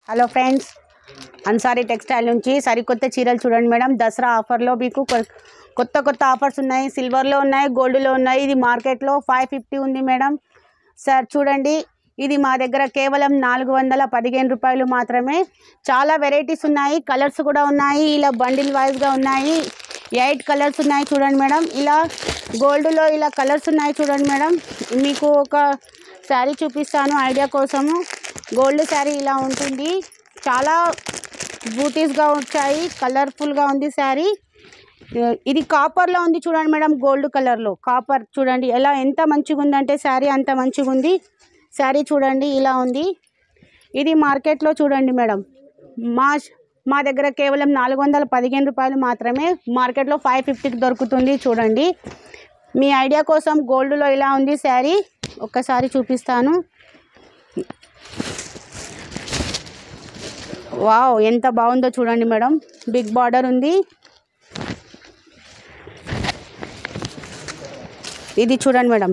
hello friends Ansari textile నుంచి సరికొత్త చీరలు చూడండి మేడం దసరా ఆఫర్లో మీకు కొ- కొత్త కొత్త ఆఫర్స్ ఉన్నాయి సిల్వర్లో ఉన్నాయి గోల్డ్లో ఉన్నాయి ఇది మార్కెట్లో ఫైవ్ ఫిఫ్టీ ఉంది మేడం సార్ చూడండి ఇది మా దగ్గర కేవలం నాలుగు వందల పదిహేను రూపాయలు మాత్రమే చాలా వెరైటీస్ ఉన్నాయి కలర్స్ కూడా ఉన్నాయి ఇలా బండిల్ వైజ్గా ఉన్నాయి ఎయిట్ కలర్స్ ఉన్నాయి చూడండి మేడం ఇలా గోల్డ్లో ఇలా కలర్స్ ఉన్నాయి చూడండి మేడం మీకు ఒక శారీ చూపిస్తాను ఐడియా కోసము గోల్డ్ శారీ ఇలా ఉంటుంది చాలా బూటీస్గా వచ్చాయి కలర్ఫుల్గా ఉంది శారీ ఇది కాపర్లో ఉంది చూడండి మేడం గోల్డ్ కలర్లో కాపర్ చూడండి ఎలా ఎంత మంచిగా ఉందంటే శారీ అంత మంచిగా ఉంది శారీ చూడండి ఇలా ఉంది ఇది మార్కెట్లో చూడండి మేడం మా మా దగ్గర కేవలం నాలుగు వందల పదిహేను రూపాయలు మాత్రమే మార్కెట్లో ఫైవ్ ఫిఫ్టీకి దొరుకుతుంది చూడండి మీ ఐడియా కోసం గోల్డ్లో ఇలా ఉంది శారీ ఒక్కసారి చూపిస్తాను వావ్ ఎంత బాగుందో చూడండి మేడం బిగ్ బార్డర్ ఉంది ఇది చూడండి మేడం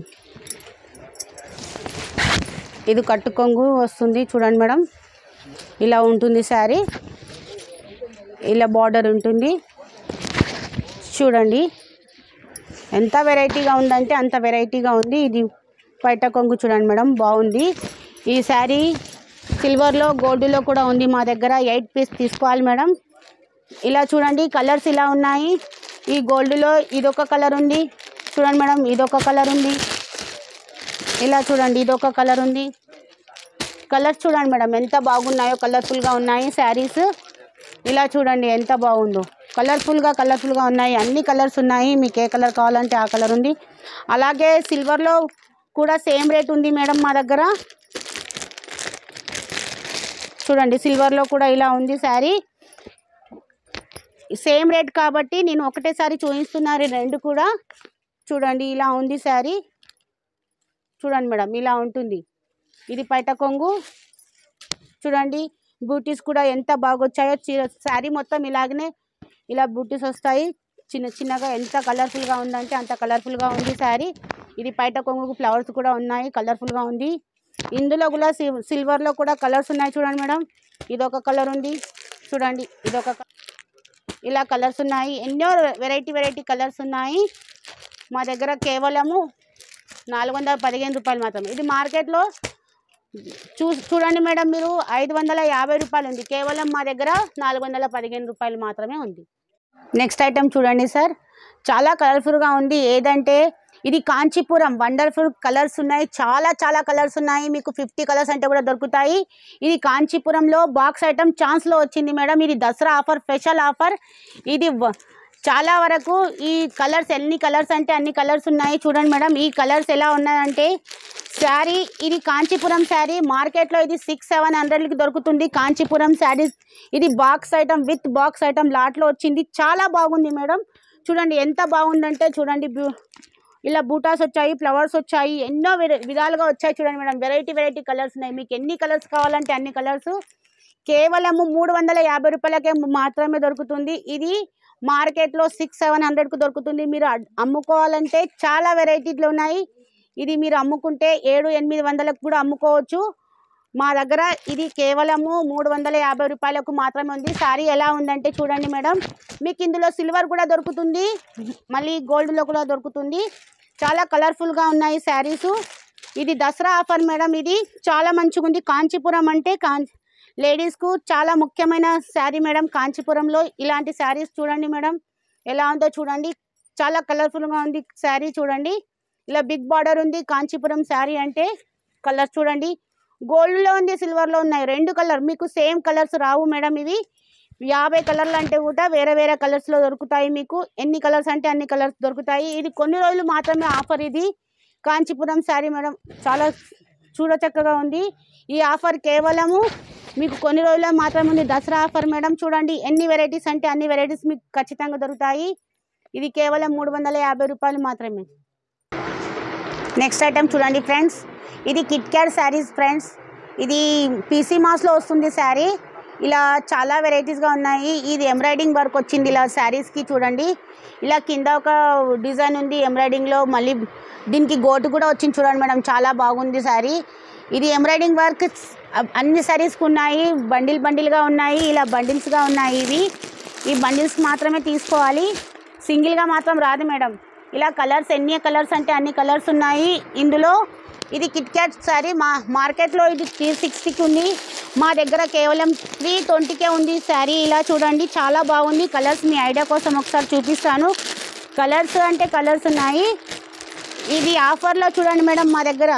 ఇది కట్టుకొంగు వస్తుంది చూడండి మేడం ఇలా ఉంటుంది శారీ ఇలా బార్డర్ ఉంటుంది చూడండి ఎంత వెరైటీగా ఉందంటే అంత వెరైటీగా ఉంది ఇది పైట కొంగు చూడండి మేడం బాగుంది ఈ శారీ సిల్వర్లో గోల్డ్లో కూడా ఉంది మా దగ్గర ఎయిట్ పీస్ తీసుకోవాలి మేడం ఇలా చూడండి కలర్స్ ఇలా ఉన్నాయి ఈ గోల్డ్లో ఇదొక కలర్ ఉంది చూడండి మేడం ఇదొక కలర్ ఉంది ఇలా చూడండి ఇదొక కలర్ ఉంది కలర్స్ చూడండి మేడం ఎంత బాగున్నాయో కలర్ఫుల్గా ఉన్నాయి శారీస్ ఇలా చూడండి ఎంత బాగుందో కలర్ఫుల్గా కలర్ఫుల్గా ఉన్నాయి అన్ని కలర్స్ ఉన్నాయి మీకు ఏ కలర్ కావాలంటే ఆ కలర్ ఉంది అలాగే సిల్వర్లో కూడా సేమ్ రేట్ ఉంది మేడం మా దగ్గర చూడండి సిల్వర్లో కూడా ఇలా ఉంది శారీ సేమ్ రేట్ కాబట్టి నేను ఒకటేసారి చూపిస్తున్నారు రెండు కూడా చూడండి ఇలా ఉంది శారీ చూడండి మేడం ఇలా ఉంటుంది ఇది పైట కొంగు చూడండి బూటీస్ కూడా ఎంత బాగా వచ్చాయో చీర శారీ మొత్తం ఇలాగనే ఇలా బూటీస్ వస్తాయి చిన్న చిన్నగా ఎంత కలర్ఫుల్గా ఉందంటే అంత కలర్ఫుల్గా ఉంది శారీ ఇది పైట కొంగుకు ఫ్లవర్స్ కూడా ఉన్నాయి కలర్ఫుల్గా ఉంది ఇందులో కూడా సిల్- సిల్వర్లో కూడా కలర్స్ ఉన్నాయి చూడండి మేడం ఇదొక కలర్ ఉంది చూడండి ఇదొక క- ఇలా కలర్స్ ఉన్నాయి ఎన్నో వెరైటీ వెరైటీ కలర్స్ ఉన్నాయి మా దగ్గర కేవలము నాలుగు వందల పదిహేను రూపాయలు మాత్రమే ఇది మార్కెట్లో చూ చూడండి మేడం మీరు ఐదు వందల యాభై రూపాయలు ఉంది కేవలం మా దగ్గర నాలుగు వందల పదిహేను రూపాయలు మాత్రమే ఉంది నెక్స్ట్ ఐటెం చూడండి సార్ చాలా కలర్ఫుల్గా ఉంది ఏదంటే ఇది కాంచీపురం వండర్ఫుల్ కలర్స్ ఉన్నాయి చాలా చాలా కలర్స్ ఉన్నాయి మీకు ఫిఫ్టీ కలర్స్ అంటే కూడా దొరుకుతాయి ఇది కాంచీపురంలో బాక్స్ ఐటమ్ ఛాన్స్లో వచ్చింది మేడం ఇది దసరా ఆఫర్ స్పెషల్ ఆఫర్ ఇది వ- చాలా వరకు ఈ కలర్స్ ఎన్ని కలర్స్ అంటే అన్ని కలర్స్ ఉన్నాయి చూడండి మేడం ఈ కలర్స్ ఎలా ఉన్నాయంటే శారీ ఇది కాంచీపురం శారీ మార్కెట్లో ఇది సిక్స్ సెవెన్ హండ్రెడ్కి దొరుకుతుంది కాంచీపురం శారీ ఇది box item with box item లాట్లో వచ్చింది చాలా బాగుంది మేడం చూడండి ఎంత బాగుందంటే చూడండి బ్యూ- ఇలా బూటాస్ వచ్చాయి ఫ్లవర్స్ వచ్చాయి ఎన్నో విధ- విధాలుగా వచ్చాయి చూడండి మేడం వెరైటీ వెరైటీ కలర్స్ ఉన్నాయి మీకు ఎన్ని కలర్స్ కావాలంటే అన్ని కలర్స్ కేవలము మూడు వందల యాభై రూపాయలకే మాత్రమే దొరుకుతుంది ఇది మార్కెట్లో సిక్స్ సెవెన్ హండ్రెడ్కు దొరుకుతుంది మీరు అడ్- అమ్ముకోవాలంటే చాలా వెరైటీలు ఉన్నాయి ఇది మీరు అమ్ముకుంటే ఏడు ఎనిమిది వందలకు కూడా అమ్ముకోవచ్చు మా దగ్గర ఇది కేవలము మూడు వందల యాభై రూపాయలకు మాత్రమే ఉంది సారీ ఎలా ఉందంటే చూడండి మేడం మీకు ఇందులో సిల్వర్ కూడా దొరుకుతుంది మళ్ళీ గోల్డ్లో కూడా దొరుకుతుంది చాలా కలర్ఫుల్గా ఉన్నాయి శారీసు ఇది దసరా ఆఫర్ మేడం ఇది చాలా మంచిగా ఉంది కాంచీపురం అంటే కాం లేడీస్కు చాలా ముఖ్యమైన శారీ మేడం కాంచీపురంలో ఇలాంటి శారీస్ చూడండి మేడం ఎలా ఉందో చూడండి చాలా కలర్ఫుల్గా ఉంది శారీ చూడండి ఇలా బిగ్ బార్డర్ ఉంది కాంచీపురం శారీ అంటే కలర్ చూడండి గోల్డ్లో ఉంది సిల్వర్లో ఉన్నాయి రెండు కలర్ మీకు సేమ్ కలర్స్ రావు మేడం ఇవి యాభై కలర్లు అంటే కూడా వేరే వేరే కలర్స్లో దొరుకుతాయి మీకు ఎన్ని కలర్స్ అంటే అన్ని కలర్స్ దొరుకుతాయి ఇది కొన్ని రోజులు మాత్రమే ఆఫర్ ఇది కాంచీపురం శారీ మేడం చాలా చూడచక్కగా ఉంది ఈ ఆఫర్ కేవలము మీకు కొన్ని రోజులు మాత్రమే ఉంది దసరా ఆఫర్ మేడం చూడండి ఎన్ని వెరైటీస్ అంటే అన్ని వెరైటీస్ మీకు ఖచ్చితంగా దొరుకుతాయి ఇది కేవలం మూడు వందల యాభై రూపాయలు మాత్రమే నెక్స్ట్ ఐటమ్ చూడండి ఫ్రెండ్స్ ఇది కిట్ క్యాట్ శారీస్ ఫ్రెండ్స్ ఇది పీసీ మాస్లో వస్తుంది శారీ ఇలా చాలా వెరైటీస్గా ఉన్నాయి ఇది ఎంబ్రాయిడింగ్ వర్క్ వచ్చింది ఇలా శారీస్కి చూడండి ఇలా కింద ఒక డిజైన్ ఉంది ఎంబ్రాయిడింగ్లో మళ్ళీ దీనికి గోటు కూడా వచ్చింది చూడండి మేడం చాలా బాగుంది శారీ ఇది ఎంబ్రాయిడింగ్ వర్క్ అ- అన్ని సారీస్కి ఉన్నాయి బండిల్ బండిల్గా ఉన్నాయి ఇలా బండిల్స్గా ఉన్నాయి ఇవి ఈ బండిల్స్ మాత్రమే తీసుకోవాలి సింగిల్గా మాత్రం రాదు మేడం ఇలా కలర్స్ ఎన్ని కలర్స్ అంటే అన్ని కలర్స్ ఉన్నాయి ఇందులో ఇది కిట్ క్యాట్ శారీ మా మార్కెట్లో ఇది త్రీ సిక్స్టీకి ఉంది మా దగ్గర కేవలం త్రీ ట్వంటీకే ఉంది శారీ ఇలా చూడండి చాలా బాగుంది కలర్స్ మీ ఐడియా కోసం ఒకసారి చూపిస్తాను కలర్స్ అంటే కలర్స్ ఉన్నాయి ఇది ఆఫర్లో చూడండి మేడం మా దగ్గర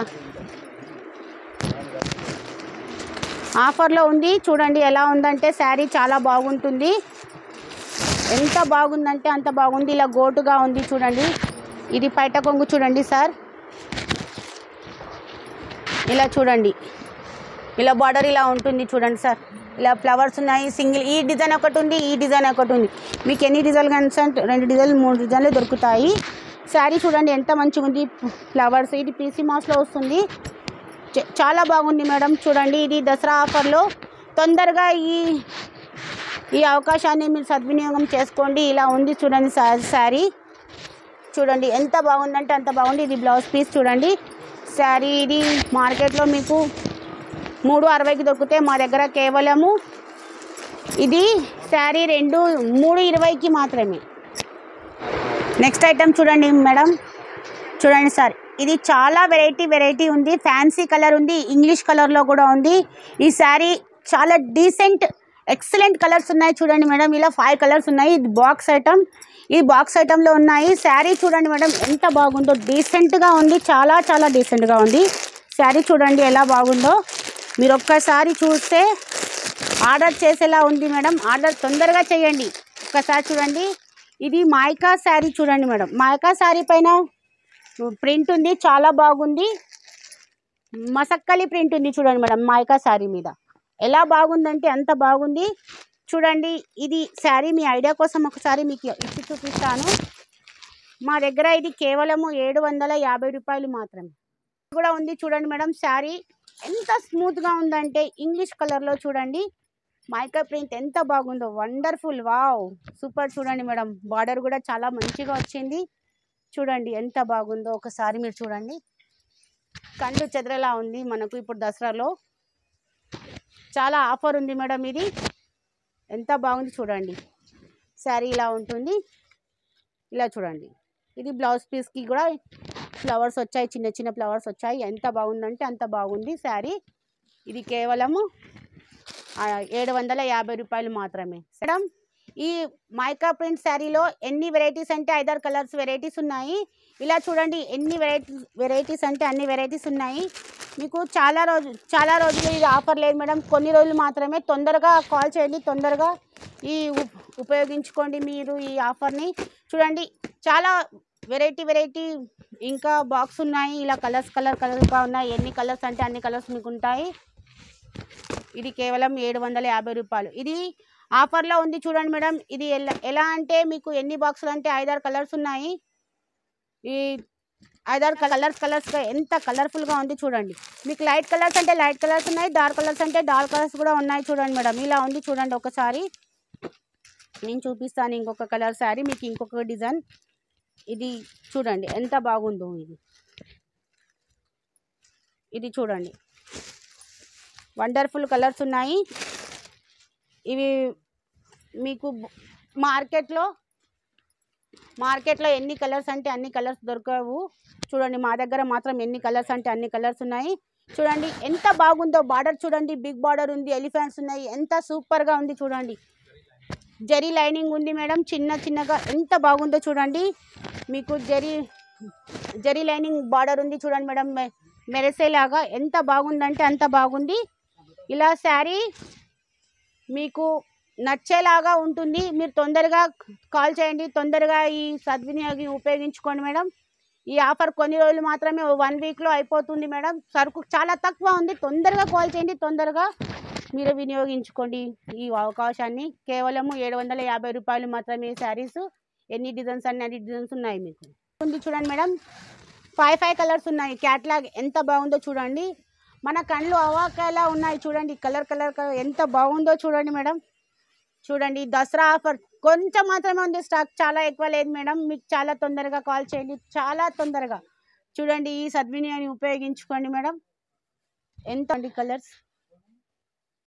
ఆఫర్లో ఉంది చూడండి ఎలా ఉందంటే శారీ చాలా బాగుంటుంది ఎంత బాగుందంటే అంత బాగుంది ఇలా గోటుగా ఉంది చూడండి ఇది పైట కొంగు చూడండి సార్ ఇలా చూడండి ఇలా బార్డర్ ఇలా ఉంటుంది చూడండి సార్ ఇలా ఫ్లవర్స్ ఉన్నాయి సింగిల్ ఈ డిజైన్ ఒకటి ఉంది ఈ డిజైన్ ఒకటి ఉంది మీకు ఎన్ని డిజైన్లు కనిపిస్తే రెండు డిజైన్లు మూడు డిజైన్లు దొరుకుతాయి శారీ చూడండి ఎంత మంచిగా ఉంది ఫ్లవర్స్ ఇది పీసీ మాస్లో వస్తుంది చ- చాలా బాగుంది మేడం చూడండి ఇది దసరా ఆఫర్లో తొందరగా ఈ ఈ అవకాశాన్ని మీరు సద్వినియోగం చేసుకోండి ఇలా ఉంది చూడండి సా- శారీ చూడండి ఎంత బాగుందంటే అంత బాగుంది ఇది బ్లౌజ్ పీస్ చూడండి శారీ ఇది మార్కెట్లో మీకు మూడు అరవైకి దొరికితే మా దగ్గర కేవలము ఇది శారీ రెండు మూడు ఇరవైకి మాత్రమే నెక్స్ట్ ఐటమ్ చూడండి మేడం చూడండి సార్ ఇది చాలా వెరైటీ వెరైటీ ఉంది ఫ్యాన్సీ కలర్ ఉంది ఇంగ్లీష్ కలర్లో కూడా ఉంది ఈ శారీ చాలా డీసెంట్ ఎక్సలెంట్ కలర్స్ ఉన్నాయి చూడండి మేడం ఇలా ఫైవ్ కలర్స్ ఉన్నాయి ఇది బాక్స్ ఐటమ్ ఈ బాక్స్ ఐటంలో ఉన్నాయి శారీ చూడండి మేడం ఎంత బాగుందో డీసెంట్గా ఉంది చాలా చాలా డీసెంట్గా ఉంది శారీ చూడండి ఎలా బాగుందో మీరు ఒక్కసారి చూస్తే ఆర్డర్ చేసేలా ఉంది మేడం ఆర్డర్ తొందరగా చేయండి ఒక్కసారి చూడండి ఇది మాయకా శారీ చూడండి మేడం మాయకా శారీ పైన ప్రింట్ ఉంది చాలా బాగుంది మసక్కలి ప్రింట్ ఉంది చూడండి మేడం మాయకా శారీ మీద ఎలా బాగుందంటే అంత బాగుంది చూడండి ఇది శారీ మీ ఐడియా కోసం ఒకసారి మీకు ఇచ్చి చూపిస్తాను మా దగ్గర ఇది కేవలము ఏడు వందల యాభై రూపాయలు మాత్రమే కూడా ఉంది చూడండి మేడం శారీ ఎంత స్మూత్గా ఉందంటే ఇంగ్లీష్ కలర్లో చూడండి మైకా ప్రింట్ ఎంత బాగుందో వండర్ఫుల్ వావ్ సూపర్ చూడండి మేడం బార్డర్ కూడా చాలా మంచిగా వచ్చింది చూడండి ఎంత బాగుందో ఒకసారి మీరు చూడండి కండు చెదరలా ఉంది మనకు ఇప్పుడు దసరాలో చాలా ఆఫర్ ఉంది మేడం ఇది ఎంత బాగుంది చూడండి శారీ ఇలా ఉంటుంది ఇలా చూడండి ఇది బ్లౌజ్ పీస్కి కూడా ఫ్లవర్స్ వచ్చాయి చిన్న చిన్న ఫ్లవర్స్ వచ్చాయి ఎంత బాగుందంటే అంత బాగుంది శారీ ఇది కేవలము ఆ, ఏడు వందల యాభై రూపాయలు మాత్రమే మేడం ఈ మైకా ప్రింట్ శారీలో ఎన్ని వెరైటీస్ అంటే ఐదారు కలర్స్ వెరైటీస్ ఉన్నాయి ఇలా చూడండి ఎన్ని వెరైటీస్ వెరైటీస్ అంటే అన్ని వెరైటీస్ ఉన్నాయి మీకు చాలా రోజు చాలా రోజులు ఇది ఆఫర్ లేదు మేడం కొన్ని రోజులు మాత్రమే తొందరగా కాల్ చేయండి తొందరగా ఈ ఉ- ఉపయోగించుకోండి మీరు ఈ ఆఫర్ని చూడండి చాలా వెరైటీ వెరైటీ ఇంకా బాక్స్ ఉన్నాయి ఇలా కలర్స్ కలర్ కలర్గా ఉన్నాయి ఎన్ని కలర్స్ అంటే అన్ని కలర్స్ మీకు ఉంటాయి ఇది కేవలం ఏడు వందల యాభై రూపాయలు ఇది ఆఫర్లో ఉంది చూడండి మేడం ఇది ఎలా ఎలా అంటే మీకు ఎన్ని బాక్సులు అంటే ఐదారు కలర్స్ ఉన్నాయి ఈ ఐదారు కలర్స్ కలర్స్గా ఎంత కలర్ఫుల్గా ఉంది చూడండి మీకు లైట్ కలర్స్ అంటే లైట్ కలర్స్ ఉన్నాయి డార్క్ కలర్స్ అంటే డార్క్ కలర్స్ కూడా ఉన్నాయి చూడండి మేడం ఇలా ఉంది చూడండి ఒకసారి నేను చూపిస్తాను ఇంకొక కలర్ శారీ మీకు ఇంకొక డిజైన్ ఇది చూడండి ఎంత బాగుందో ఇది ఇది చూడండి వండర్ఫుల్ కలర్స్ ఉన్నాయి ఇవి మీకు మార్కెట్లో మార్కెట్లో ఎన్ని కలర్స్ అంటే అన్ని కలర్స్ దొరకవు చూడండి మా దగ్గర మాత్రం ఎన్ని కలర్స్ అంటే అన్ని కలర్స్ ఉన్నాయి చూడండి ఎంత బాగుందో బార్డర్ చూడండి బిగ్ బార్డర్ ఉంది ఎలిఫెంట్స్ ఉన్నాయి ఎంత సూపర్గా ఉంది చూడండి జరీ లైనింగ్ ఉంది మేడం చిన్న చిన్నగా ఎంత బాగుందో చూడండి మీకు జరీ జరీ లైనింగ్ బార్డర్ ఉంది చూడండి మేడం మె- మెరిసేలాగా ఎంత బాగుందంటే అంత బాగుంది ఇలా శారీ మీకు నచ్చేలాగా ఉంటుంది మీరు తొందరగా కాల్ చేయండి తొందరగా ఈ సద్వినియోగం ఉపయోగించుకోండి మేడం ఈ ఆఫర్ కొన్ని రోజులు మాత్రమే వన్ వీక్లో అయిపోతుంది మేడం సరుకు చాలా తక్కువ ఉంది తొందరగా కాల్ చేయండి తొందరగా మీరు వినియోగించుకోండి ఈ అవకాశాన్ని కేవలము ఏడు వందల యాభై రూపాయలు మాత్రమే శారీస్ ఎన్ని డిజైన్స్ అన్ని అన్ని డిజైన్స్ ఉన్నాయి మీకు ఉంది చూడండి మేడం ఫైవ్ ఫైవ్ కలర్స్ ఉన్నాయి క్యాట్లాగ్ ఎంత బాగుందో చూడండి మన కళ్ళు అవాకాలా ఉన్నాయి చూడండి కలర్ కలర్ కలర్ ఎంత బాగుందో చూడండి మేడం చూడండి దసరా ఆఫర్ కొంచెం మాత్రమే ఉంది స్టాక్ చాలా ఎక్కువ లేదు మేడం మీకు చాలా తొందరగా కాల్ చేయండి చాలా తొందరగా చూడండి ఈ సద్వినియోగాన్ని ఉపయోగించుకోండి మేడం ఎంత అండి కలర్స్